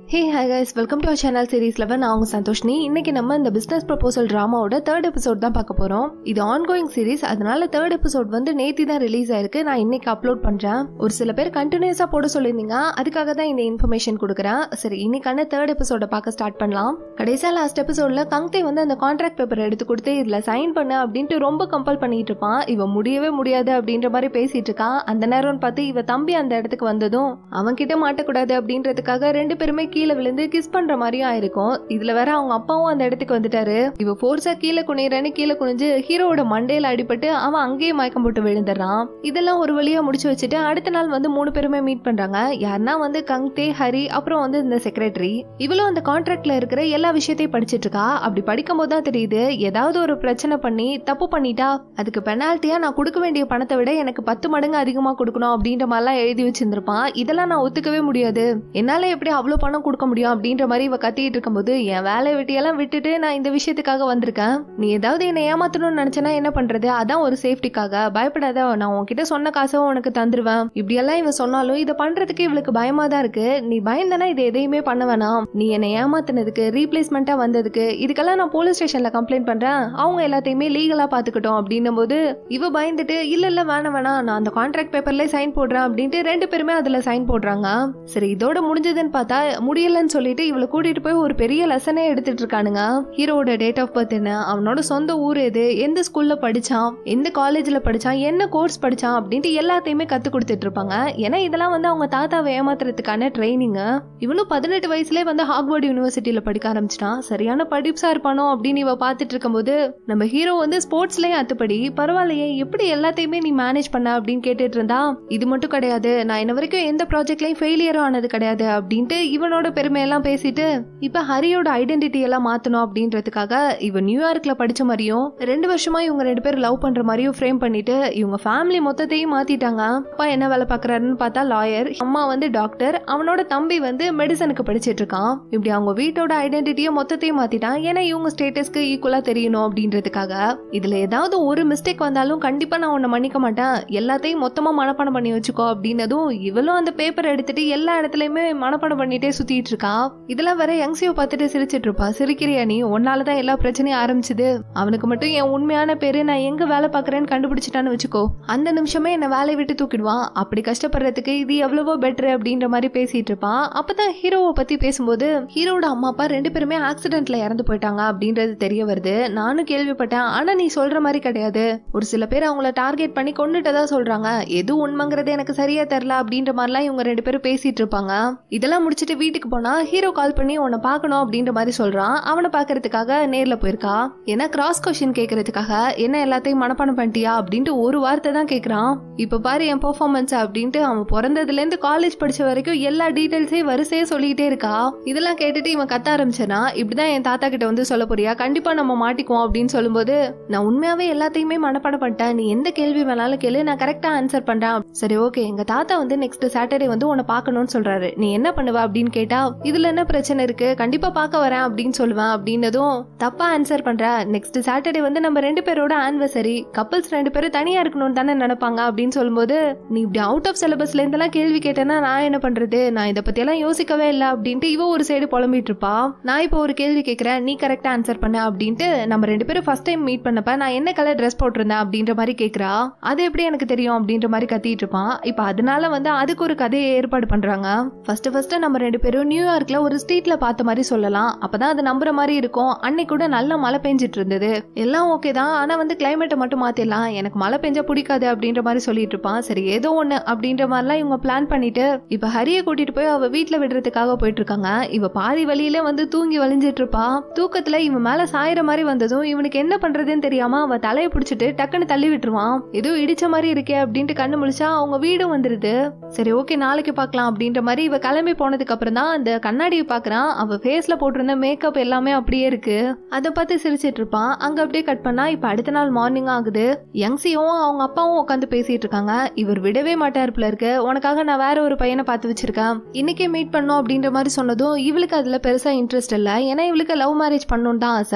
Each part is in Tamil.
hey hi guys welcome to our channel சீரிஸ்ல நான் உங்க சந்தோஷ்னி இன்னைக்கு நம்ம இந்த பிசினஸ் ப்ரொபோசல் டிராமாவோட தேர்ட் எபிசோட் தான் பார்க்க போறோம் இது ஆன்கோயிங் சீரிஸ் அதனால தேர்ட் எபிசோட் வந்து நேத்தி தான் ரிலீஸ் ஆயிருக்கு நான் இன்னைக்கு அப்லோட் பண்றேன் ஒரு சில பேர் கண்டினியூஸா போட சொல்லியிருந்தீங்க அதுக்காக தான் இந்த இன்ஃபர்மேஷன் கொடுக்குறேன் சரி இன்னைக்கான தேர்ட் எபிசோட பார்க்க ஸ்டார்ட் பண்ணலாம் கடைசியா லாஸ்ட் எபிசோட்ல கங்தே வந்து அந்த கான்ட்ராக்ட் பேப்பர் எடுத்து கொடுத்து இதுல சைன் பண்ணு அப்படின்ட்டு ரொம்ப கம்பல் பண்ணிட்டு இருப்பான் இவ முடியவே முடியாது அப்படின்ற மாதிரி பேசிட்டு இருக்கான் அந்த நேரம்னு பார்த்து இவ தம்பி அந்த இடத்துக்கு வந்ததும் அவன் கிட்ட மாட்டக்கூடாது அப்படின்றதுக்காக ரெண்டு பேருமே கீழே விழுந்து கிஸ் பண்ற மாதிரியும் ஆயிருக்கும் இதுல வேற அவங்க அப்பாவும் அந்த இடத்துக்கு வந்துட்டாரு இவ ஃபோர்ஸா கீழே குனிறன்னு கீழே குனிஞ்சு ஹீரோவோட மண்டையில அடிபட்டு அவன் அங்கேயே மயக்கம் போட்டு விழுந்துடுறான் இதெல்லாம் ஒரு வழியா முடிச்சு வச்சுட்டு அடுத்த நாள் வந்து மூணு பேருமே மீட் பண்றாங்க யாருன்னா வந்து கங்தே ஹரி அப்புறம் வந்து இந்த செக்ரட்டரி இவளும் அந்த கான்ட்ராக்ட்ல இருக்கிற எல்லா விஷயத்தையும் படிச்சிட்டு இருக்கா அப்படி படிக்கும் போது தான் தெரியுது ஏதாவது ஒரு பிரச்சனை பண்ணி தப்பு பண்ணிட்டா அதுக்கு பெனால்ட்டியா நான் கொடுக்க வேண்டிய பணத்தை விட எனக்கு பத்து மடங்கு அதிகமா கொடுக்கணும் அப்படின்ற மாதிரிலாம் எழுதி வச்சிருந்திருப்பான் இதெல்லாம் நான் ஒத்துக்கவே முடியாது என்னால எப்படி அவ்வளவு பணம் கொடுக்க முடியும் அப்படின்ற மாதிரி இவ கத்திட்டு இருக்கும்போது என் வேலையை வெட்டியெல்லாம் விட்டுட்டு நான் இந்த விஷயத்துக்காக வந்திருக்கேன் நீ ஏதாவது என்னை ஏமாத்தணும்னு நினைச்சனா என்ன பண்றது அதான் ஒரு சேஃப்டிக்காக பயப்படாத நான் உன்கிட்ட சொன்ன காசும் உனக்கு தந்துருவேன் இப்படியெல்லாம் இவன் சொன்னாலும் இதை பண்றதுக்கு இவளுக்கு பயமா தான் இருக்கு நீ பயந்தனா இது எதையுமே பண்ண வேணாம் நீ என்னை ஏமாத்தினதுக்கு ரீப்ளேஸ்மெண்டா வந்ததுக்கு இதுக்கெல்லாம் நான் போலீஸ் ஸ்டேஷன்ல கம்ப்ளைண்ட் பண்றேன் அவங்க எல்லாத்தையுமே லீகலா பாத்துக்கிட்டோம் அப்படின்னும் போது இவ பயந்துட்டு இல்ல இல்ல வேணாம் வேணாம் நான் அந்த கான்ட்ராக்ட் பேப்பர்ல சைன் போடுறேன் அப்படின்ட்டு ரெண்டு பேருமே அதுல சைன் போடுறாங்க சரி இதோட முடிஞ்சதுன்னு பார்த்தா முடியலன்னு சொல்லிட்டு இவளை கூட்டிட்டு போய் ஒரு பெரிய லெசனே எடுத்துட்டு இருக்கானுங்க ஹீரோட டேட் ஆஃப் பர்த் என்ன அவனோட சொந்த ஊர் எது எந்த ஸ்கூல்ல படிச்சான் எந்த காலேஜ்ல படிச்சான் என்ன கோர்ஸ் படிச்சான் அப்படின்ட்டு எல்லாத்தையுமே கத்து கொடுத்துட்டு இருப்பாங்க ஏன்னா இதெல்லாம் வந்து அவங்க தாத்தாவை ஏமாத்துறதுக்கான ட்ரைனிங் இவனும் பதினெட்டு வயசுலயே வந்து ஹார்வர்ட் யூனிவர்சிட்டியில படிக்க ஆரம்பிச்சிட்டான் சரியான படிப்ஸா இருப்பானோ அப்படின்னு இவ பாத்துட்டு இருக்கும்போது நம்ம ஹீரோ வந்து ஸ்போர்ட்ஸ்லயும் அத்துப்படி பரவாயில்லையே எப்படி எல்லாத்தையுமே நீ மேனேஜ் பண்ண அப்படின்னு கேட்டுட்டு இருந்தா இது மட்டும் கிடையாது நான் இன்ன வரைக்கும் எந்த ப்ராஜெக்ட்லயும் ஃபெயிலியரும் ஆனது கிடையாது அப்படின்ட்டு இவனோட பெருமையெல்லாம் பேசிட்டு இப்ப ஹரியோட ஐடென்டிட்டி எல்லாம் மாத்தணும் அப்படின்றதுக்காக இவன் நியூயார்க்ல படிச்ச மாதிரியும் ரெண்டு வருஷமா இவங்க ரெண்டு பேரும் லவ் பண்ற மாதிரியும் ஃப்ரேம் பண்ணிட்டு இவங்க ஃபேமிலி மொத்தத்தையும் மாத்திட்டாங்க அப்பா என்ன வேலை பாக்குறாருன்னு பார்த்தா லாயர் அம்மா வந்து டாக்டர் அவனோட தம்பி வந்து மெடிசனுக்கு படிச்சிட்டு இருக்கான் இப்படி அவங்க வீட்டோட ஐடென்டிட்டியை மொத்தத்தையும் மாத்திட்டான் ஏன்னா இவங்க ஸ்டேட்டஸ்க்கு ஈக்குவலா தெரியணும் அப்படின்றதுக்காக இதுல ஏதாவது ஒரு மிஸ்டேக் வந்தாலும் கண்டிப்பா நான் உன்னை மன்னிக்க மாட்டேன் எல்லாத்தையும் மொத்தமா மனப்பாடம் பண்ணி வச்சுக்கோ அப்படின்னதும் இவளும் அந்த பேப்பர் எடுத்துட்டு எல்லா இடத்துலயுமே மனப்பாடம் பண்ணிட்டே சுத்திட்டு இருக்கா இதெல்லாம் வேற யங்ஸியோ பார்த்துட்டு சிரிச்சிட்டு இருப்பா சிரிக்கிறியா நீ உன்னாலதான் எல்லா பிரச்சனையும் ஆரம்பிச்சது அவனுக்கு மட்டும் என் உண்மையான பேரு நான் எங்க வேலை பாக்குறேன்னு கண்டுபிடிச்சிட்டான்னு வச்சுக்கோ அந்த நிமிஷமே என்ன வேலையை விட்டு தூக்கிடுவான் அப்படி கஷ்டப்படுறதுக்கு இது எவ்வளவோ பெட்டர் அப்படின்ற மாதிரி பேசிட்டு இருப்பான் அப்பதான் ஹீரோவை பத்தி பேசும்போது ஹீரோட அம்மா அப்பா ரெண்டு பேருமே ஆக்சிடென்ட்ல இறந்து போயிட்டாங்க அப்படின்றது தெரிய வருது நானும் கேள்விப்பட்டேன் ஆனா நீ சொல்ற மாதிரி கிடையாது ஒரு சில பேர் அவங்கள டார்கெட் பண்ணி கொண்டுட்டதா சொல்றாங்க எது உண்மைங்கிறது எனக்கு சரியா தெரியல அப்படின்ற மாதிரிலாம் இவங்க ரெண்டு பேரும் பேசிட்டு இருப்பாங்க இதெல்லாம் முடிச்சிட்டு வீட்டுக்கு போனா ஹீரோ கால் பண்ணி உன்னை பார்க்கணும் அப்படின்ற மாதிரி சொல்றான் அவனை பார்க்கறதுக்காக நேர்ல போயிருக்கா ஏன்னா கிராஸ் கொஸ்டின் கேட்கறதுக்காக என்ன எல்லாத்தையும் மனப்பாடம் பண்ணிட்டியா அப்படின்ட்டு ஒரு வார்த்தை தான் கேட்கறான் இப்ப பாரு என் பெர்ஃபார்மன்ஸ் அப்படின்ட்டு அவன் பிறந்ததுல இருந்து காலேஜ் படிச்ச வரைக்கும் எல்லா டீடைல்ஸையும் வரிசையே சொல்லிக்கிட்டே இருக்கா இதெல்லாம் கேட்டுட்டு இவன் கத்த ஆரம்பிச்சனா இப்படிதான் என் தாத்தா கிட்ட வந்து சொல்ல போறியா கண்டிப்பா நம்ம மாட்டிக்குவோம் அப்படின்னு சொல்லும்போது நான் உண்மையாவே எல்லாத்தையுமே மனப்பாடம் பண்ணிட்டேன் நீ எந்த கேள்வி வேணாலும் கேளு நான் கரெக்டா ஆன்சர் பண்றேன் சரி ஓகே எங்க தாத்தா வந்து நெக்ஸ்ட் சாட்டர்டே வந்து உன்னை பார்க்கணும்னு சொல்றாரு நீ என்ன பண்ணுவ அப்படின்னு கேட்டா இதுல என்ன பிரச்சனை இருக்கு கண்டிப்பா பார்க்க வரேன் அப்படின்னு சொல்லுவேன் அப்படின்னதும் தப்பா ஆன்சர் பண்ற நெக்ஸ்ட் சாட்டர்டே வந்து நம்ம ரெண்டு பேரோட ஆனிவர்சரி கப்பல்ஸ் ரெண்டு பேரும் தனியா இருக்கணும்னு தானே நினைப்பாங்க அப்படின்னு சொல்லும்போது நீ இப்படி அவுட் ஆஃப் சிலபஸ்ல இருந்தெல்லாம் கேள்வி கேட்டேன்னா நான் என்ன பண்றது நான் இதை பத்தி எல்லாம் யோசிக்கவே இல்லை அப்படின்ட்டு இவ ஒரு சைடு புலம்பிட்டு இருப்பா நான் இப்போ ஒரு கேள்வி கேட்கறேன் நீ கரெக்டா ஆன்சர் பண்ண அப்படின்ட்டு நம்ம ரெண்டு பேரும் ஃபர்ஸ்ட் டைம் மீட் பண்ணப்ப நான் என்ன கலர் ட்ரெஸ் போட்டிருந்தேன் அப்படின்ற மாதிரி கேக்குறா அது எப்படி எனக்கு தெரியும் அப்படின்ற மாதிரி கத்திட்டு இருப்பான் இப்போ அதனால வந்து அதுக்கு ஒரு கதையை ஏற்பாடு பண்றாங்க ஃபர்ஸ்ட் ஃபர்ஸ்ட் நம்ம ரெண்டு பேரும் நியூயார்க்ல ஒரு ஸ்ட்ரீட்ல பார்த்த மாதிரி சொல்லலாம் அப்பதான் அது நம்புற மாதிரி இருக்கும் அன்னைக்கு கூட நல்ல மழை பெஞ்சிட்டு இருந்தது எல்லாம் ஓகே தான் ஆனா வந்து கிளைமேட்டை மட்டும் மாத்திடலாம் எனக்கு மழை பெஞ்சா பிடிக்காது அப்படின்ற மாதிரி சொல்லிட்டு இருப்பான் சரி ஏதோ ஒண்ணு அப்படின்ற மாதிரிலாம் இவங்க பிளான் பண்ணிட்டு இப்ப ஹரிய கூட்டிட்டு போய் அவ வீட்டுல விடுறதுக்காக போயிட்டு இருக்காங்க இவ பாதி வழியில வந்து தூங்கி வலிஞ்சிட்டு இருப்பா தூக்கத்துல இவன் மேல சாயிற மாதிரி வந்ததும் இவனுக்கு என்ன பண்றதுன்னு தெரியாம அவ தலையை பிடிச்சிட்டு டக்குன்னு தள்ளி விட்டுருவான் ஏதோ இடிச்ச மாதிரி இருக்கே அப்படின்ட்டு கண்ணு முழிச்சா அவங்க வீடும் வந்துருது சரி ஓகே நாளைக்கு பார்க்கலாம் அப்படின்ற மாதிரி இவ கிளம்பி போனதுக்கு அப்புறம் தான் அந்த கண்ணாடியை பாக்குறான் அவ ஃபேஸ்ல போட்டிருந்த மேக்கப் எல்லாமே அப்படியே இருக்கு அதை பார்த்து சிரிச்சிட்டு இருப்பான் அங்க அப்படியே கட் பண்ணா இப்ப அடுத்த நாள் மார்னிங் ஆகுது யங்ஸியும் அவங்க அப்பாவும் உட்காந்து பேசிட்டு இருக்காங்க இவர் விடவே மாட்டாரு போல இருக்கு உனக்காக நான் வேற ஒரு பையனை பார்த்து வச்சிருக்கேன் இன்னைக்கே மீட் பண்ணோம் அப்படின்ற மாதிரி சொன்னதும் இவளுக்கு அதுல பெருசா இன்ட்ரெஸ்ட் இல்ல ஏன்னா இவளுக்கு லவ் மேரேஜ் பண்ணணும் தான் ஆசை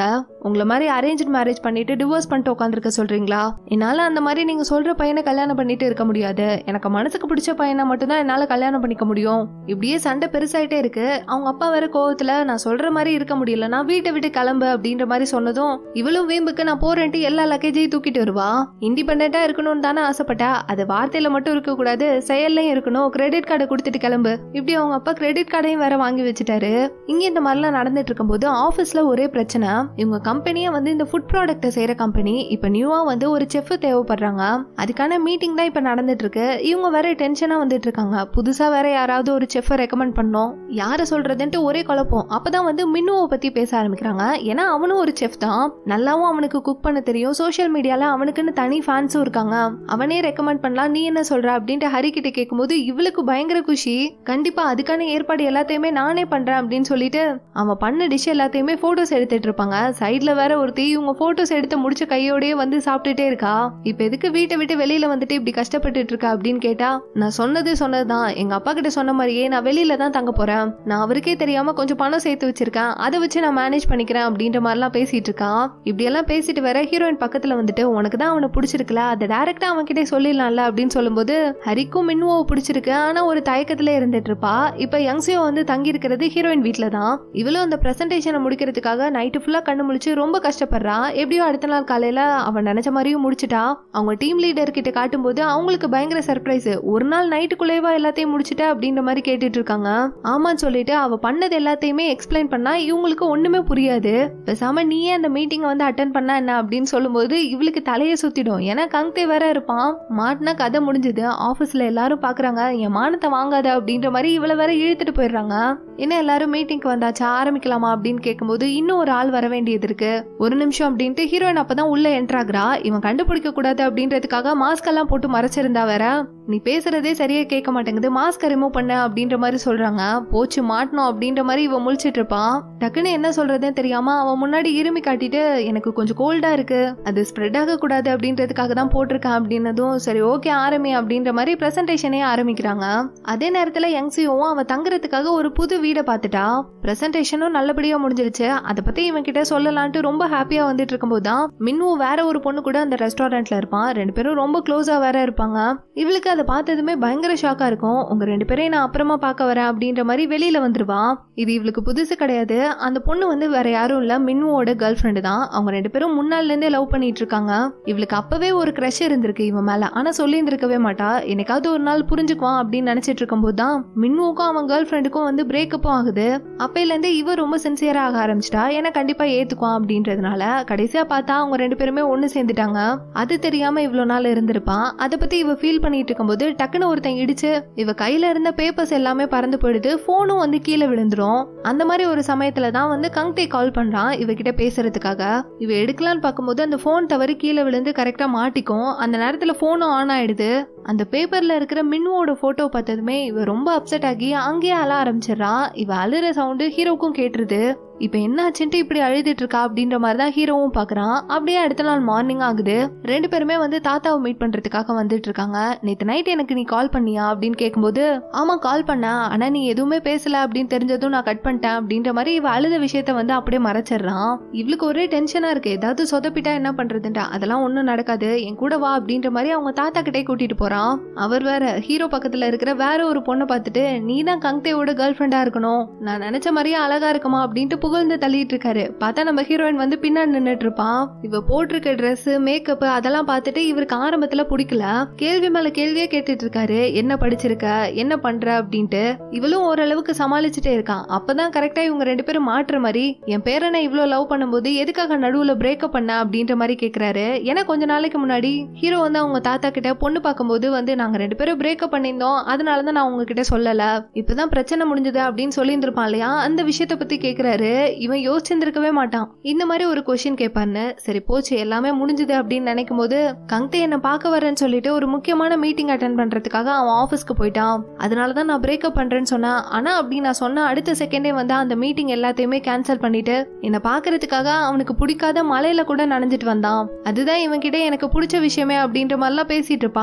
உங்களை மாதிரி அரேஞ்ச் மேரேஜ் பண்ணிட்டு டிவோர்ஸ் பண்ணிட்டு உட்காந்துருக்க சொல்றீங்களா என்னால அந்த மாதிரி நீங்க சொல்ற பையனை கல்யாணம் பண்ணிட்டு இருக்க முடியாது எனக்கு மனசுக்கு பிடிச்ச பையனை மட்டும்தான் என்னால கல்யாணம் பண்ணிக்க முடியும் இப்படியே சண்டை பெருசாயிட்டே இருக்கு அவங்க அப்பா வேற கோவத்துல நான் சொல்ற மாதிரி இருக்க முடியல நான் வீட்டை விட்டு கிளம்பு அப்படின்ற மாதிரி சொன்னதும் இவளும் வீம்புக்கு நான் போறேன்ட்டு எல்லா லக்கேஜையும் தூக்கிட்டு வருவா இண்டிபெண்டா இருக்கணும்னு தானே ஆசைப்பட்டா அது வார்த்தையில மட்டும் இருக்க கூடாது செயல்லையும் இருக்கணும் கிரெடிட் கார்டை கொடுத்துட்டு கிளம்பு இப்படி அவங்க அப்பா கிரெடிட் கார்டையும் வேற வாங்கி வச்சுட்டாரு இங்க இந்த மாதிரிலாம் நடந்துட்டு இருக்கும்போது ஆபீஸ்ல ஒரே பிரச்சனை இவங்க கம்பெனியே வந்து இந்த ஃபுட் ப்ராடக்ட்டை செய்யற கம்பெனி இப்ப நியூவா வந்து ஒரு செஃப் தேவைப்படுறாங்க அதுக்கான மீட்டிங் தான் இப்ப நடந்துட்டு இருக்கு இவங்க வேற டென்ஷனா வந்துட்டு இருக்காங்க புதுசா வேற யாராவது ஒரு செஃப்பை ரெக்கமெண்ட் பண்ணோம் யார சொல்றதுன்ட்டு ஒரே குழப்பம் அப்பதான் வந்து மின்னுவை பத்தி பேச ஆரம்பிக்கிறாங்க ஏன்னா அவனும் ஒரு செஃப் தான் நல்லாவும் அவனுக்கு குக் பண்ண தெரியும் சோஷியல் மீடியால அவனுக்குன்னு தனி ஃபேன்ஸும் இருக்காங்க அவனே ரெக்கமெண்ட் பண்ணலாம் நீ என்ன சொல்ற அப்படின்ட்டு ஹரி கிட்ட கேட்கும்போது இவளுக்கு பயங்கர குஷி கண்டிப்பா அதுக்கான ஏற்பாடு எல்லாத்தையுமே நானே பண்றேன் அப்படின்னு சொல்லிட்டு அவன் பண்ண டிஷ் எல்லாத்தையுமே போட்டோஸ் எடுத்துட்டு இருப்பாங்க சைட்ல வேற ஒருத்தி இவங்க போட்டோஸ் எடுத்து முடிச்ச கையோடயே வந்து சாப்பிட்டுட்டே இருக்கா இப்ப எதுக்கு வீட்டை விட்டு வெளியில வந்துட்டு இப்படி கஷ்டப்பட்டுட்டு இருக்கா அப்படின்னு கேட்டா நான் சொன்னது சொன்னதுதான் எங்க அப்பா கிட்ட சொன்ன மாதிரியே நான் வெளியில தான் தங்க போறேன் நான் அவருக்கே தெரியாம கொஞ்சம் பணம் சேர்த்து வச்சிருக்கேன் அதை வச்சு நான் மேனேஜ் பண்ணிக்கிறேன் அப்படின்ற மாதிரிலாம் பேசிட்டு இருக்கான் இப்படி எல்லாம் பேசிட்டு வர ஹீரோயின் பக்கத்துல வந்துட்டு உனக்கு தான் அவனை பிடிச்சிருக்கல அதை டேரக்டா அவன் கிட்டே சொல்லிடலாம்ல அப்படின்னு சொல்லும்போது ஹரிக்கும் மின்னுவோ பிடிச்சிருக்கு ஆனா ஒரு தயக்கத்துல இருந்துட்டு இருப்பா இப்ப யங்ஸியோ வந்து தங்கி இருக்கிறது ஹீரோயின் வீட்ல தான் இவளும் அந்த பிரசன்டேஷனை முடிக்கிறதுக்காக நைட்டு ஃபுல்லா கண்ணு முழிச்சு ரொம்ப கஷ்டப்படுறா எப்படியோ அடுத்த நாள் காலையில அவன் நினைச்ச மாதிரியும் முடிச்சிட்டா அவங்க டீம் லீடர் கிட்ட காட்டும்போது அவங்களுக்கு பயங்கர சர்ப்ரைஸ் ஒரு நாள் நைட்டுக்குள்ளேவா எல்லாத்தையும் முடிச்சிட்ட அப்படின்ற மாதிரி கேட்டுட்டு இருக்காங்க ஆமான்னு சொல்லிட்டு அவ பண்ணது எல்லாத்தையுமே எக்ஸ்பிளைன் பண்ணா இவங்களுக்கு ஒண்ணுமே புரியாது பேசாம நீயே அந்த மீட்டிங்கை வந்து அட்டன் பண்ணா என்ன அப்படின்னு சொல்லும்போது இவளுக்கு தலையை சுத்திடும் ஏன்னா கங்தே வேற இருப்பான் மாட்டினா கதை முடிஞ்சது ஆபீஸ்ல எல்லாரும் பாக்குறாங்க என் மானத்தை வாங்காத அப்படின்ற மாதிரி இவளை வேற இழுத்துட்டு போயிடுறாங்க என்ன எல்லாரும் மீட்டிங்க்கு வந்தாச்சா ஆரம்பிக்கலாமா அப்படின்னு கேட்கும்போது இன்னும் ஒரு ஆள் வர வேண்டியது இருக்கு ஒரு நிமிஷம் அப்படின்ட்டு ஹீரோயின் அப்பதான் உள்ள என்ட்ராகிறா இவன் கண்டுபிடிக்க கூடாது அப்படின்றதுக்காக மாஸ்க் எல்லாம் போட்டு மறைச்சிருந்தா வேற நீ பேசுறதே சரியா கேட்க மாட்டேங்குது மாஸ்க் ரிமூவ் பண்ண அப்படின்ற மாதிரி சொல்றாங்க போச்சு மாட்டணும் அப்படின்ற மாதிரி இவன் முழிச்சிட்டு இருப்பான் டக்குன்னு என்ன சொல்றதுன்னு தெரியாம அவன் முன்னாடி இருமி காட்டிட்டு எனக்கு கொஞ்சம் கோல்டா இருக்கு அது ஸ்ப்ரெட் ஆக கூடாது அப்படின்றதுக்காக தான் போட்டிருக்கேன் அப்படின்னதும் சரி ஓகே ஆரம்பி அப்படின்ற மாதிரி பிரசன்டேஷனே ஆரம்பிக்கிறாங்க அதே நேரத்துல யங்ஸியோவும் அவன் தங்குறதுக்காக ஒரு புது வீடை பார்த்துட்டா பிரசன்டேஷனும் நல்லபடியா முடிஞ்சிருச்சு அதை பத்தி இவன் கிட்ட சொல்லலான்ட்டு ரொம்ப ஹாப்பியா வந்துட்டு இருக்கும்போது தான் மின்னும் வேற ஒரு பொண்ணு கூட அந்த ரெஸ்டாரண்ட்ல இருப்பான் ரெண்டு பேரும் ரொம்ப க்ளோஸா வேற இருப்பாங்க இவளுக்கு அதை பார்த்ததுமே பயங்கர ஷாக்கா இருக்கும் உங்க ரெண்டு பேரையும் நான் அப்புறமா பார்க்க வரேன் அப்படின்ற மாதிரி வெளியில வந்துருவான் இது இவளுக்கு புதுசு கிடையாது அந்த பொண்ணு வந்து வேற யாரும் இல்ல மின்னுவோட கேர்ள் ஃப்ரெண்டு தான் அவங்க ரெண்டு பேரும் முன்னால இருந்தே லவ் பண்ணிட்டு இருக்காங்க இவளுக்கு அப்பவே ஒரு க்ரஷ் இருந்திருக்கு இவன் மேல ஆனா சொல்லி இருந்திருக்கவே மாட்டா என்னைக்காவது ஒரு நாள் புரிஞ்சுக்குவான் அப்படின்னு நினைச்சிட்டு இருக்கும்போது தான் மின்னுவுக்கும் அவன் கேர்ள் ஃப்ரெண்டுக்கும் வந்து பிரேக்கப்பும் ஆகுது அப்பையில இருந்தே இவ ரொம்ப சின்சியரா ஆக ஆரம்பிச்சிட்டா ஏன்னா கண்டிப்பா ஏத்துக்குவான் அப்படின்றதுனால கடைசியா பார்த்தா அவங்க ரெண்டு பேருமே ஒண்ணு சேர்ந்துட்டாங்க அது தெரியாம இவ்வளவு நாள் இருந்திருப்பான் அதை பத்தி இவ ஃபீல் பண்ணிட்டு இருக்கும்போது டக்குன்னு ஒருத்தன் இடிச்சு இவ கையில இருந்த பேப்பர்ஸ் எல்லாமே பறந்து போயிடுது போனும் வந்து கீழே விழுந்துரும் அந்த மாதிரி ஒரு சமயத்துல தான் வந்து கங்தே கால் பண்றான் இவகிட்ட பேசுறதுக்காக இவ எடுக்கலான்னு பார்க்கும்போது அந்த போன் தவறி கீழே விழுந்து கரெக்டா மாட்டிக்கும் அந்த நேரத்துல போனும் ஆன் ஆயிடுது அந்த பேப்பர்ல இருக்கிற மின்னுவோட போட்டோ பார்த்ததுமே இவ ரொம்ப அப்செட் ஆகி அங்கேயே அழ ஆரம்பிச்சிடறா இவ அழுற சவுண்டு ஹீரோக்கும் கேட்டுருது இப்ப என்ன ஆச்சுன்ட்டு இப்படி அழுதுட்டு இருக்கா அப்படின்ற மாதிரி தான் ஹீரோவும் பாக்குறான் அப்படியே அடுத்த நாள் மார்னிங் ஆகுது ரெண்டு பேருமே வந்து தாத்தாவை மீட் பண்றதுக்காக வந்துட்டு இருக்காங்க நேத்து நைட் எனக்கு நீ கால் பண்ணியா அப்படின்னு கேட்கும்போது ஆமா கால் பண்ண ஆனா நீ எதுவுமே பேசல அப்படின்னு தெரிஞ்சதும் நான் கட் பண்ணிட்டேன் அப்படின்ற மாதிரி இவ அழுத விஷயத்த வந்து அப்படியே மறைச்சிடுறான் இவளுக்கு ஒரே டென்ஷனா இருக்கு ஏதாவது சொதப்பிட்டா என்ன பண்றதுன்டா அதெல்லாம் ஒண்ணும் நடக்காது என் கூட வா அப்படின்ற மாதிரி அவங்க தாத்தா கிட்டே கூட்டிட்டு போறான் அவர் வேற ஹீரோ பக்கத்துல இருக்கிற வேற ஒரு பொண்ணை பார்த்துட்டு நீ தான் கங்தேவோட கேர்ள் ஃப்ரெண்டா இருக்கணும் நான் நினைச்ச மாதிரியே அழகா இருக்குமா அப்படின்ட்டு புகழ்ந்து தள்ளிட்டு இருக்காரு பார்த்தா நம்ம ஹீரோயின் வந்து பின்னாடி நின்னுட்டு இருப்பான் இவ போட்டிருக்க ட்ரெஸ் மேக்கப் அதெல்லாம் பார்த்துட்டு இவருக்கு ஆரம்பத்துல பிடிக்கல கேள்வி மேல கேள்வியே கேட்டுட்டு இருக்காரு என்ன படிச்சிருக்க என்ன பண்ற அப்படின்ட்டு இவளும் ஓரளவுக்கு சமாளிச்சுட்டே இருக்கான் அப்பதான் கரெக்டா இவங்க ரெண்டு பேரும் மாட்டுற மாதிரி என் பேரனை இவ்வளவு லவ் பண்ணும்போது எதுக்காக நடுவுல பிரேக்கப் பண்ண அப்படின்ற மாதிரி கேக்குறாரு ஏன்னா கொஞ்ச நாளைக்கு முன்னாடி ஹீரோ வந்து அவங்க தாத்தா கிட்ட பொண்ணு பார்க்கும்போது வந்து நாங்க ரெண்டு பேரும் பிரேக்கப் பண்ணியிருந்தோம் அதனாலதான் நான் உங்ககிட்ட சொல்லல இப்பதான் பிரச்சனை முடிஞ்சது அப்படின்னு சொல்லியிருந்திருப்பான் இல்லையா அந்த விஷயத்த பத்தி கேக்குறாரு இவன் யோசிச்சிருந்திருக்கவே மாட்டான் இந்த மாதிரி ஒரு கொஸ்டின் கேட்பான்னு சரி போச்சு எல்லாமே முடிஞ்சது அப்படின்னு நினைக்கும் போது கங்தே என்ன பார்க்க வரேன்னு சொல்லிட்டு ஒரு முக்கியமான மீட்டிங் அட்டன் பண்றதுக்காக அவன் ஆஃபீஸ்க்கு போயிட்டான் அதனாலதான் நான் பிரேக்கப் பண்றேன்னு சொன்னேன் ஆனா அப்படி நான் சொன்ன அடுத்த செகண்டே வந்து அந்த மீட்டிங் எல்லாத்தையுமே கேன்சல் பண்ணிட்டு என்ன பாக்குறதுக்காக அவனுக்கு பிடிக்காத மலையில கூட நனைஞ்சிட்டு வந்தான் அதுதான் இவன் கிட்ட எனக்கு பிடிச்ச விஷயமே அப்படின்ற மாதிரிலாம் பேசிட்டு இருப்பான் அது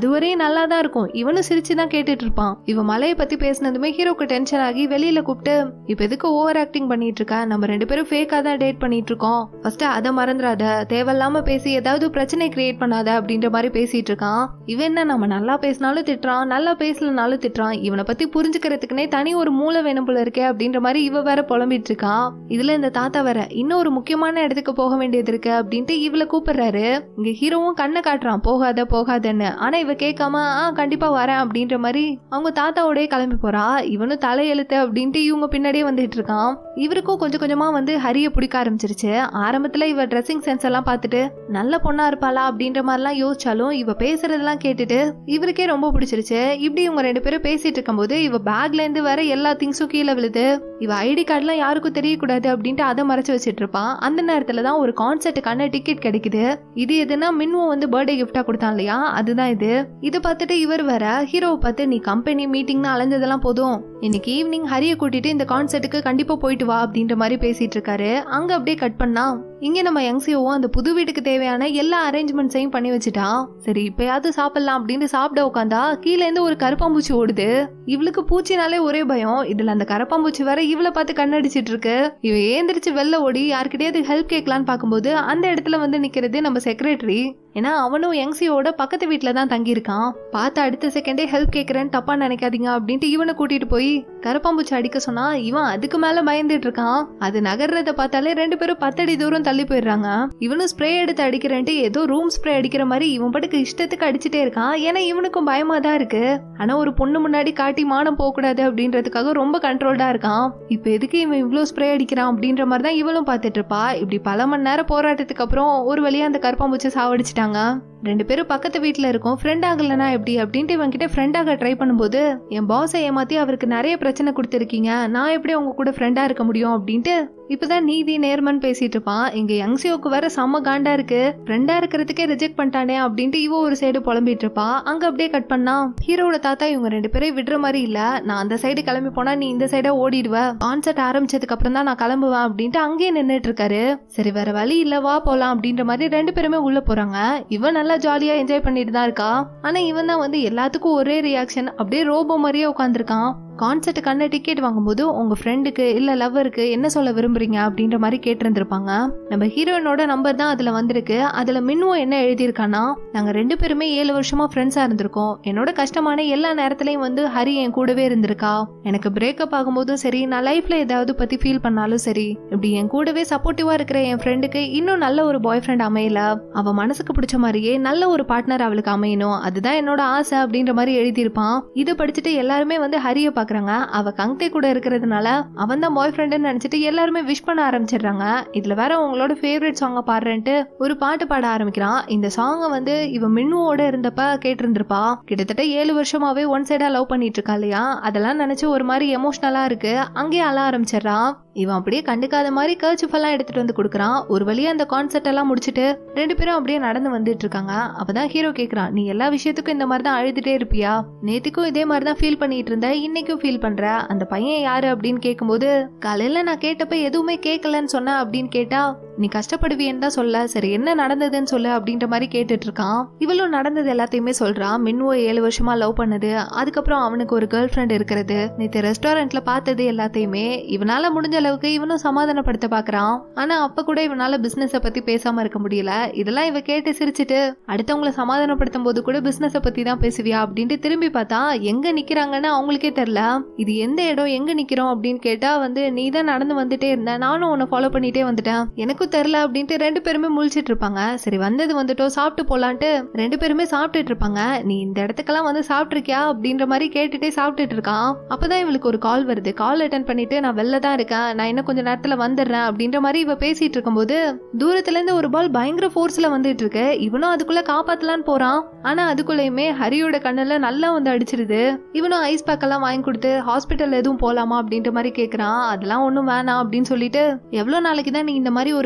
அதுவரையும் நல்லா தான் இருக்கும் இவனும் சிரிச்சு தான் கேட்டுட்டு இருப்பான் இவன் மலையை பத்தி பேசினதுமே ஹீரோக்கு டென்ஷன் ஆகி வெளியில கூப்பிட்டு இப்ப எதுக்கு ஓவர் ஆக்டிங் பண்ணிட்டு இருக்க நம்ம ரெண்டு பேரும் ஃபேக்கா தான் டேட் பண்ணிட்டு இருக்கோம் ஃபர்ஸ்ட் அதை மறந்துடாத தேவையில்லாம பேசி ஏதாவது பிரச்சனை கிரியேட் பண்ணாத அப்படின்ற மாதிரி பேசிட்டு இருக்கான் இவன் என்ன நம்ம நல்லா பேசினாலும் திட்டுறான் நல்லா பேசலனாலும் திட்டுறான் இவனை பத்தி புரிஞ்சுக்கிறதுக்குனே தனி ஒரு மூளை வேணும் போல இருக்கே அப்படின்ற மாதிரி இவ வேற புலம்பிட்டு இருக்கான் இதுல இந்த தாத்தா வேற இன்னும் ஒரு முக்கியமான இடத்துக்கு போக வேண்டியது இருக்கு அப்படின்ட்டு இவளை கூப்பிடுறாரு இங்க ஹீரோவும் கண்ணை காட்டுறான் போகாத போகாதன்னு ஆனா இவ கேட்காம ஆ கண்டிப்பா வரேன் அப்படின்ற மாதிரி அவங்க தாத்தாவோடய கிளம்பி போறா இவனும் தலையெழுத்து அப்படின்ட்டு இவங்க பின்னாடியே வந்துட்டு இருக்கான் இவருக்கும் கொஞ்சம் கொஞ்சமா வந்து ஹரிய பிடிக்க ஆரம்பிச்சிருச்சு ஆரம்பத்துல இவ ட்ரெஸ்ஸிங் சென்ஸ் எல்லாம் பார்த்துட்டு நல்ல பொண்ணா இருப்பாளா அப்படின்ற மாதிரிலாம் யோசிச்சாலும் இவ பேசுறதெல்லாம் கேட்டுட்டு இவருக்கே ரொம்ப பிடிச்சிருச்சு இப்படி இவங்க ரெண்டு பேரும் பேசிட்டு இருக்கும்போது இவ பேக்ல இருந்து வர எல்லா திங்ஸும் கீழே விழுது இவ ஐடி கார்டுலாம் யாருக்கும் தெரியக்கூடாது அப்படின்ட்டு அதை மறைச்சு வச்சிட்டு இருப்பான் அந்த நேரத்துல தான் ஒரு கான்சர்ட்டுக்கான டிக்கெட் கிடைக்குது இது எதுனா மின்வோ வந்து பர்த்டே கிஃப்டா கொடுத்தான் இல்லையா அதுதான் இது இதை பார்த்துட்டு இவர் வேற ஹீரோவை பார்த்து நீ கம்பெனி மீட்டிங்னு அலைஞ்சதெல்லாம் போதும் இன்னைக்கு ஈவினிங் ஹரிய கூட்டிட்டு இந்த கான்சர்ட்டுக்கு கண்டிப்பா போயிட்டு வா அப்படின்ற மாதிரி பேசிட்டு இருக்காரு அங்க அப்படியே கட் பண்ணா இங்க நம்ம யங்ஸியோவும் அந்த புது வீட்டுக்கு தேவையான எல்லா அரேஞ்ச்மெண்ட்ஸையும் பண்ணி வச்சுட்டான் சரி இப்பயாவது சாப்பிடலாம் அப்படின்னு சாப்பிட உட்காந்தா கீழே இருந்து ஒரு கருப்பாம்பூச்சி ஓடுது இவளுக்கு பூச்சினாலே ஒரே பயம் இதுல அந்த கரப்பாம்பூச்சி வேற இவளை பார்த்து கண்ணடிச்சிட்டு இருக்கு இவ ஏந்திரிச்சு வெளில ஓடி யார்கிட்டயாவது ஹெல்ப் கேட்கலான்னு பார்க்கும்போது அந்த இடத்துல வந்து நிக்கிறது நம்ம செக்ரட்டரி ஏன்னா அவனும் யங்ஸியோட பக்கத்து வீட்டில் தான் தங்கியிருக்கான் பார்த்து அடுத்த செகண்டே ஹெல்ப் கேட்குறேன்னு தப்பா நினைக்காதீங்க அப்படின்ட்டு இவனை கூட்டிட்டு போய் கருப்பாம்பூச்சி அடிக்க சொன்னா இவன் அதுக்கு மேல பயந்துட்டு இருக்கான் அது நகர்றத பார்த்தாலே ரெண்டு பேரும் பத்தடி தூரம் தள்ளி போயிடுறாங்க இவனும் ஸ்ப்ரே எடுத்து அடிக்கிறேன்ட்டு ஏதோ ரூம் ஸ்ப்ரே அடிக்கிற மாதிரி இவன் பாட்டுக்கு இஷ்டத்துக்கு அடிச்சுட்டே இருக்கான் ஏன்னா இவனுக்கும் பயமா தான் இருக்கு ஆனா ஒரு பொண்ணு முன்னாடி காட்டி மானம் போகக்கூடாது அப்படின்றதுக்காக ரொம்ப கண்ட்ரோல்டா இருக்கான் இப்ப எதுக்கு இவன் இவ்வளோ ஸ்ப்ரே அடிக்கிறான் அப்படின்ற மாதிரி தான் இவளும் பார்த்துட்டு இருப்பா இப்படி பல மணி நேரம் போராட்டத்துக்கு அப்புறம் ஒரு வழியா அந்த கருப்பாம்பூச்சி சாவடிச்சிட்டாங்க ரெண்டு பேரும் பக்கத்து வீட்ல இருக்கோம் ஃப்ரெண்ட் ஆகலனா எப்படி அப்படின்ட்டு இவன் கிட்ட ஃப்ரெண்ட் ஆக ட்ரை பண்ணும்போது என் பாஸை ஏமாத்தி அவருக்கு நிறைய பிரச்சனை கொடுத்துருக்கீங்க நான் எப்படி உங்க கூட ஃப்ரெண்டா இருக்க முடியும் அப்படின்ட்டு இப்பதான் நீதி நேர்மன் பேசிட்டு இருப்பான் இங்க யங்ஸியோக்கு வேற செம்ம காண்டா இருக்கு ஃப்ரெண்டா இருக்கிறதுக்கே ரிஜெக்ட் பண்ணிட்டானே அப்படின்ட்டு இவ ஒரு சைடு புலம்பிட்டு இருப்பா அங்க அப்படியே கட் பண்ணா ஹீரோட தாத்தா இவங்க ரெண்டு பேரும் விடுற மாதிரி இல்ல நான் அந்த சைடு கிளம்பி போனா நீ இந்த சைடா ஓடிடுவ கான்சர்ட் ஆரம்பிச்சதுக்கு அப்புறம் தான் நான் கிளம்புவேன் அப்படின்ட்டு அங்கேயே நின்னுட்டு இருக்காரு சரி வேற வழி இல்ல வா போலாம் அப்படின்ற மாதிரி ரெண்டு பேருமே உள்ள போறாங்க இவன் நல்லா ஜாலியா என்ஜாய் பண்ணிட்டு தான் இருக்கா ஆனா இவன் தான் வந்து எல்லாத்துக்கும் ஒரே ரியாக்ஷன் அப்படியே ரோபோ மாதிரியே உட்காந்துருக்கான் கான்சர்ட்டுக்கான டிக்கெட் வாங்கும்போது உங்க ஃப்ரெண்டுக்கு இல்ல லவ்வருக்கு என்ன சொல்ல விரும்புறீங்க அப்படின்ற மாதிரி கேட்டிருந்திருப்பாங்க நம்ம ஹீரோயினோட நம்பர் தான் அதுல வந்திருக்கு அதுல மின்னும் என்ன எழுதியிருக்கானா நாங்க ரெண்டு பேருமே ஏழு வருஷமா ஃப்ரெண்ட்ஸா இருந்திருக்கோம் என்னோட கஷ்டமான எல்லா நேரத்திலயும் வந்து ஹரி என் கூடவே இருந்திருக்கா எனக்கு பிரேக்கப் ஆகும்போதும் சரி நான் லைஃப்ல ஏதாவது பத்தி ஃபீல் பண்ணாலும் சரி இப்படி என் கூடவே சப்போர்ட்டிவா இருக்கிற என் ஃப்ரெண்டுக்கு இன்னும் நல்ல ஒரு பாய் ஃப்ரெண்ட் அமையல அவ மனசுக்கு பிடிச்ச மாதிரியே நல்ல ஒரு பார்ட்னர் அவளுக்கு அமையணும் அதுதான் என்னோட ஆசை அப்படின்ற மாதிரி எழுதியிருப்பான் இதை படிச்சுட்டு எல்லாருமே வந்து ஹரிய பாக்குறாங்க அவ கங்தே கூட இருக்கிறதுனால அவன் தான் பாய் ஃப்ரெண்டுன்னு நினைச்சிட்டு எல்லாருமே விஷ் பண்ண ஆரம்பிச்சிடுறாங்க இதுல வேற உங்களோட ஃபேவரட் சாங்கை பாடுறேன்ட்டு ஒரு பாட்டு பாட ஆரம்பிக்கிறான் இந்த சாங்கை வந்து இவ மின்னுவோட இருந்தப்ப கேட்டிருந்திருப்பா கிட்டத்தட்ட ஏழு வருஷமாவே ஒன் சைடா லவ் பண்ணிட்டு இருக்கா இல்லையா அதெல்லாம் நினைச்சு ஒரு மாதிரி எமோஷனலா இருக்கு அங்கேயே அழ ஆரம்பிச்சிடுறான் இவன் அப்படியே கண்டுக்காத மாதிரி கர்ச்சிஃப் எல்லாம் எடுத்துட்டு வந்து கொடுக்குறான் ஒரு வழியா அந்த கான்செர்ட் எல்லாம் முடிச்சுட்டு ரெண்டு பேரும் அப்படியே நடந்து வந்துட்டு இருக்காங்க அப்பதான் ஹீரோ கேக்குறான் நீ எல்லா விஷயத்துக்கும் இந்த மாதிரி தான் அழுதுட்டே இருப்பியா நேத்துக்கும் இதே மாதிரி தான் ஃபீல் பண்ணிட்டு இருந்த இன்னைக்கும் ஃபீல் பண்ற அந்த பையன் யாரு அப்படின்னு கேட்கும்போது காலையில நான் கேட்டப்ப எதுவுமே கேட்கலன்னு சொன்ன அப்படின்னு கேட்டா நீ கஷ்டப்படுவியன்னு தான் சொல்ல சரி என்ன நடந்ததுன்னு சொல்லு அப்படின்ற மாதிரி கேட்டுட்டு இருக்கான் இவளும் நடந்தது எல்லாத்தையுமே சொல்றான் மின்வோ ஏழு வருஷமா லவ் பண்ணது அதுக்கப்புறம் அவனுக்கு ஒரு கேர்ள் ஃப்ரெண்ட் இருக்கிறது நேத்து ரெஸ்டாரண்ட்ல பார்த்தது எல்லாத்தையுமே இவனால முடிஞ்ச அளவுக்கு இவனும் சமாதானப்படுத்த பாக்குறான் ஆனா அப்ப கூட இவனால பிசினஸ பத்தி பேசாம இருக்க முடியல இதெல்லாம் இவ கேட்டு சிரிச்சிட்டு அடுத்தவங்களை சமாதானப்படுத்தும் போது கூட பிசினஸ பத்தி தான் பேசுவியா அப்படின்ட்டு திரும்பி பார்த்தா எங்க நிக்கிறாங்கன்னு அவங்களுக்கே தெரியல இது எந்த இடம் எங்க நிக்கிறோம் அப்படின்னு கேட்டா வந்து நீ தான் நடந்து வந்துட்டே இருந்த நானும் உன்னை ஃபாலோ பண்ணிட்டே வந்துட்டேன் எனக்கும் தெரியல அப்படின்ட்டு ரெண்டு பேருமே முழிச்சிட்டு இருப்பாங்க சரி வந்தது வந்துட்டோம் சாப்பிட்டு போலான்ட்டு ரெண்டு பேருமே சாப்பிட்டுட்டு இருப்பாங்க நீ இந்த இடத்துக்கெல்லாம் வந்து சாப்பிட்டிருக்கியா அப்படின்ற மாதிரி கேட்டுட்டே சாப்பிட்டுட்டு இருக்கான் அப்பதான் இவளுக்கு ஒரு கால் வருது கால் அட்டன் பண்ணிட்டு நான் வெளில தான் இருக்கேன் நான் இன்னும் கொஞ்ச நேரத்துல வந்துடுறேன் அப்படின்ற மாதிரி இவ பேசிட்டு இருக்கும்போது தூரத்துல இருந்து ஒரு பால் பயங்கர ஃபோர்ஸ்ல வந்துட்டு இருக்கு இவனும் அதுக்குள்ள காப்பாத்தலான்னு போறான் ஆனா அதுக்குள்ளயுமே ஹரியோட கண்ணுல நல்லா வந்து அடிச்சிருது இவனும் ஐஸ் பேக் எல்லாம் வாங்கி கொடுத்து ஹாஸ்பிட்டல் எதுவும் போலாமா அப்படின்ற மாதிரி கேக்குறான் அதெல்லாம் ஒண்ணும் வேணாம் அப்படின்னு சொல்லிட்டு எவ்வளவு நாளைக்கு தான் நீ இந்த மாதிரி ஒரு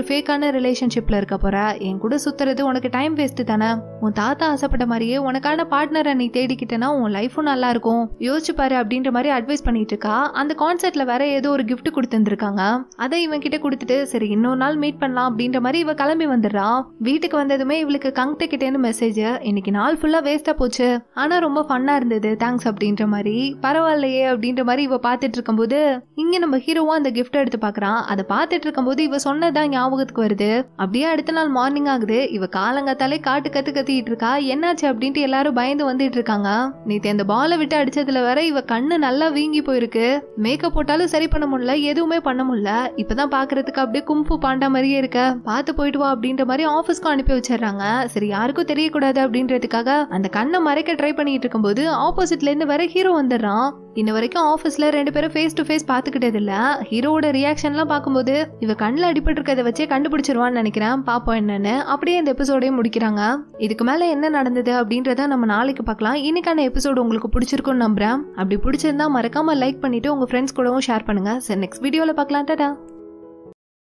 ஃபேக்கான ரிலேஷன்ஷிப்ல இருக்க போற என் கூட சுத்துறது உனக்கு டைம் வேஸ்ட் தானே உன் தாத்தா ஆசைப்பட்ட மாதிரியே உனக்கான பார்ட்னரை நீ தேடிக்கிட்டேன்னா உன் லைஃபும் நல்லா இருக்கும் யோசிச்சு பாரு அப்படின்ற மாதிரி அட்வைஸ் பண்ணிட்டு இருக்கா அந்த கான்சர்ட்ல வேற ஏதோ ஒரு gift கொடுத்துருந்துருக்காங்க அதை இவன் கிட்ட கொடுத்துட்டு சரி இன்னொரு நாள் மீட் பண்ணலாம் அப்படின்ற மாதிரி இவ கிளம்பி வந்துடுறா வீட்டுக்கு வந்ததுமே இவளுக்கு கங்க்ட கிட்டேன்னு மெசேஜ் இன்னைக்கு நாள் ஃபுல்லா வேஸ்டா போச்சு ஆனா ரொம்ப ஃபன்னா இருந்தது தேங்க்ஸ் அப்படின்ற மாதிரி பரவாயில்லையே அப்படின்ற மாதிரி இவ பார்த்துட்டு இருக்கும்போது இங்க நம்ம ஹீரோவா அந்த gift எடுத்து பாக்குறான் அதை பார்த்துட்டு இருக்கும்போது இவ சொன்னதான் ஞாபகத்துக்கு வருது அப்படியே அடுத்த நாள் மார்னிங் ஆகுது இவ காலங்காத்தாலே காட்டு கத்து கத்திட்டு இருக்கா என்னாச்சு அப்படின்ட்டு எல்லாரும் பயந்து வந்துட்டு இருக்காங்க நேத்து அந்த பாலை விட்டு அடிச்சதுல வேற இவ கண்ணு நல்லா வீங்கி போயிருக்கு மேக்கப் போட்டாலும் சரி பண்ண முடியல எதுவுமே பண்ண முடியல இப்பதான் பாக்குறதுக்கு அப்படியே கும்பு பாண்டா மாதிரியே இருக்க பார்த்து போயிட்டு வா அப்படின்ற மாதிரி ஆபீஸ்க்கு அனுப்பி வச்சிடுறாங்க சரி யாருக்கும் தெரியக்கூடாது அப்படின்றதுக்காக அந்த கண்ணை மறைக்க ட்ரை பண்ணிட்டு இருக்கும்போது ஆப்போசிட்ல இருந்து வேற ஹீரோ வந்துடுறான் இன்ன வரைக்கும் ஆஃபீஸ்ல ரெண்டு பேரும் ஃபேஸ் டு ஃபேஸ் பாத்துக்கிட்டது இல்ல ஹீரோவோட ரியாக்ஷன்லாம் பார்க்கும்போது இவ கண்ணில் அடிபட்டு இருக்கதை வச்சே கண்டுபிடிச்சிருவான்னு நினைக்கிறேன் பாப்போம் என்னன்னு அப்படியே இந்த எபிசோடையும் முடிக்கிறாங்க இதுக்கு மேல என்ன நடந்தது அப்படின்றத நம்ம நாளைக்கு பார்க்கலாம் இன்னைக்கான எபிசோடு உங்களுக்கு பிடிச்சிருக்கும்னு நம்புறேன் அப்படி பிடிச்சிருந்தா மறக்காம லைக் பண்ணிட்டு உங்க ஃப்ரெண்ட்ஸ் கூடவும் ஷேர் பண்ணுங்க சரி நெக்ஸ்ட் வீடியோல பார்க்கலாம் டாடா